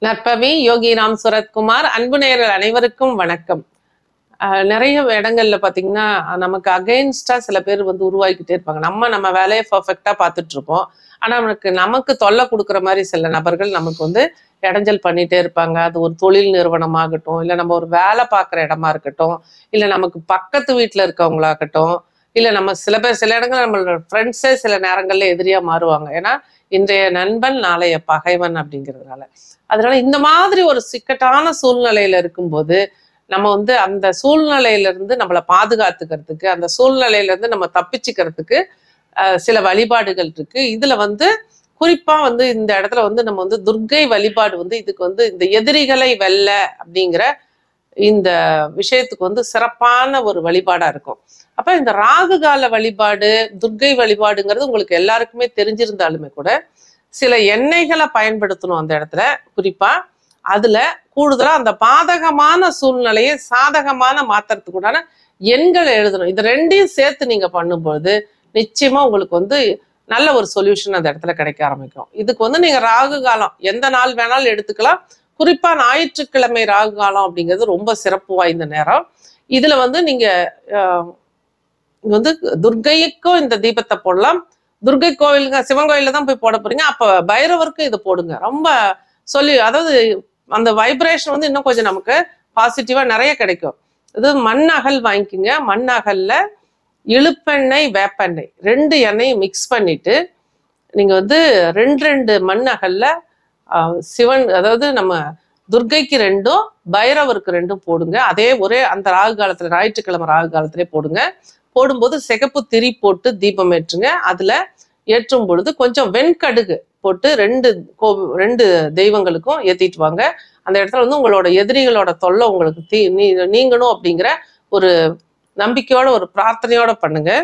நற்பவி யோகி ராம் சுரத்குமார் அன்பு நேயர்கள் அனைவருக்கும் வணக்கம் அஹ் நிறைய இடங்கள்ல பாத்தீங்கன்னா நமக்கு அகைன்ஸ்டா சில பேர் வந்து உருவாக்கிட்டே இருப்பாங்க நம்ம நம்ம வேலையை பர்ஃபெக்டா பார்த்துட்டு இருப்போம் ஆனா நமக்கு நமக்கு தொல்லை கொடுக்குற மாதிரி சில நபர்கள் நமக்கு வந்து இடைஞ்சல் பண்ணிட்டே இருப்பாங்க அது ஒரு தொழில் நிறுவனமாகட்டும் இல்லை நம்ம ஒரு வேலை பார்க்குற இடமா இருக்கட்டும் இல்லை நமக்கு பக்கத்து வீட்டில் இருக்கவங்களாகட்டும் இல்லை நம்ம சில பேர் சில இடங்கள்ல நம்மளோட ஃப்ரெண்ட்ஸே சில நேரங்கள்ல எதிரியா மாறுவாங்க ஏன்னா இன்றைய நண்பன் நாளைய பகைவன் அப்படிங்கிறதுனால அதனால இந்த மாதிரி ஒரு சிக்கட்டான சூழ்நிலையில இருக்கும்போது நம்ம வந்து அந்த சூழ்நிலையில இருந்து நம்மளை பாதுகாத்துக்கிறதுக்கு அந்த சூழ்நிலையில இருந்து நம்ம தப்பிச்சுக்கிறதுக்கு அஹ், சில வழிபாடுகள் இருக்கு இதுல வந்து குறிப்பா வந்து இந்த இடத்துல வந்து நம்ம வந்து துர்க்கை வழிபாடு வந்து இதுக்கு வந்து இந்த எதிரிகளை வெல்ல அப்படிங்கிற இந்த விஷயத்துக்கு வந்து சிறப்பான ஒரு வழிபாடா இருக்கும் அப்ப இந்த ராகு கால வழிபாடு துர்க்கை வழிபாடுங்கிறது உங்களுக்கு எல்லாருக்குமே தெரிஞ்சிருந்தாலுமே கூட சில எண்ணெய்களை பயன்படுத்தணும் அந்த இடத்துல குறிப்பா அதுல கூடுதலா அந்த பாதகமான சூழ்நிலையை சாதகமான மாத்துறதுக்குண்டான எண்களை எழுதணும் இது ரெண்டையும் சேர்த்து நீங்க பண்ணும்போது நிச்சயமா உங்களுக்கு வந்து நல்ல ஒரு சொல்யூஷன் அந்த இடத்துல கிடைக்க ஆரம்பிக்கும் இதுக்கு வந்து நீங்க ராகு காலம் எந்த நாள் வேணாலும் எடுத்துக்கலாம் குறிப்பா ஞாயிற்றுக்கிழமை ராகு காலம் அப்படிங்கிறது ரொம்ப சிறப்பு வாய்ந்த நேரம் இதுல வந்து நீங்க ஆஹ், இங்க வந்து துர்க்கைக்கும் இந்த தீபத்தை போடலாம் துர்க்கை கோவிலுங்க சிவன் கோயில்ல தான் போய் போட போறீங்க அப்ப பைரவருக்கும் இது போடுங்க ரொம்ப சொல்லி அதாவது அந்த வைப்ரேஷன் வந்து இன்னும் கொஞ்சம் நமக்கு பாசிட்டிவா நிறைய கிடைக்கும் இது மண் அகல் வாங்கிக்கோங்க மண் அகல்ல இழுப்பெண்ணெய் வேப்பெண்ணெய் ரெண்டு எண்ணெயும் மிக்ஸ் பண்ணிட்டு நீங்க வந்து ரெண்டு ரெண்டு மண் அகல்ல ஆஹ், சிவன் அதாவது நம்ம துர்க்கைக்கு ரெண்டும் பைரவருக்கு ரெண்டும் போடுங்க அதே ஒரே அந்த ராகு காலத்துல ஞாயிற்றுக்கிழமை ராகு காலத்திலே போடுங்க போடும்போது சிகப்பு திரி போட்டு தீபம் ஏற்றுங்க அதுல ஏற்றும் பொழுது கொஞ்சம் வெண்கடுகு போட்டு ரெண்டு கோ ரெண்டு தெய்வங்களுக்கும் ஏத்திட்டு வாங்க அந்த இடத்துல வந்து உங்களோட எதிரிகளோட தொல்லை உங்களுக்கு தீ நீ நீங்கணும் அப்படிங்கிற ஒரு நம்பிக்கையோட ஒரு பிரார்த்தனையோட பண்ணுங்க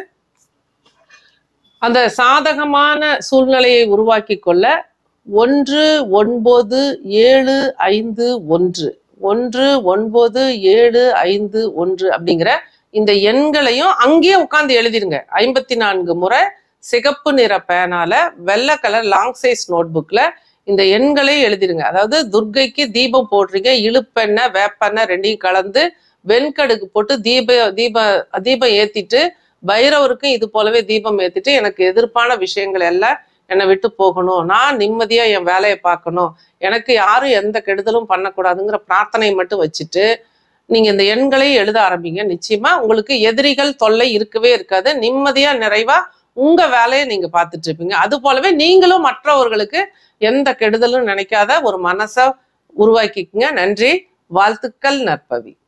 அந்த சாதகமான சூழ்நிலையை உருவாக்கி கொள்ள ஒன்று ஒன்பது ஏழு ஐந்து ஒன்று ஒன்று ஒன்பது ஏழு ஐந்து ஒன்று அப்படிங்கிற இந்த எண்களையும் அங்கேயே உட்கார்ந்து எழுதிருங்க ஐம்பத்தி நான்கு முறை சிகப்பு நிற பேனால வெள்ளை கலர் லாங் சைஸ் நோட் புக்ல இந்த எண்களையும் எழுதிருங்க அதாவது துர்க்கைக்கு தீபம் போடுறீங்க இழுப்பெண்ணெய் வேப்பெண்ணெய் ரெண்டையும் கலந்து வெண்கடுகு போட்டு தீப தீப தீபம் ஏத்திட்டு பைரவருக்கும் இது போலவே தீபம் ஏத்திட்டு எனக்கு எதிர்ப்பான விஷயங்கள் எல்லாம் என்னை விட்டு போகணும் நான் நிம்மதியா என் வேலையை பார்க்கணும் எனக்கு யாரும் எந்த கெடுதலும் பண்ணக்கூடாதுங்கிற பிரார்த்தனை மட்டும் வச்சுட்டு நீங்க இந்த எண்களையும் எழுத ஆரம்பிங்க நிச்சயமா உங்களுக்கு எதிரிகள் தொல்லை இருக்கவே இருக்காது நிம்மதியா நிறைவா உங்க வேலையை நீங்க பார்த்துட்டு இருப்பீங்க அது போலவே நீங்களும் மற்றவர்களுக்கு எந்த கெடுதலும் நினைக்காத ஒரு மனசை உருவாக்கிக்குங்க நன்றி வாழ்த்துக்கள் நற்பவி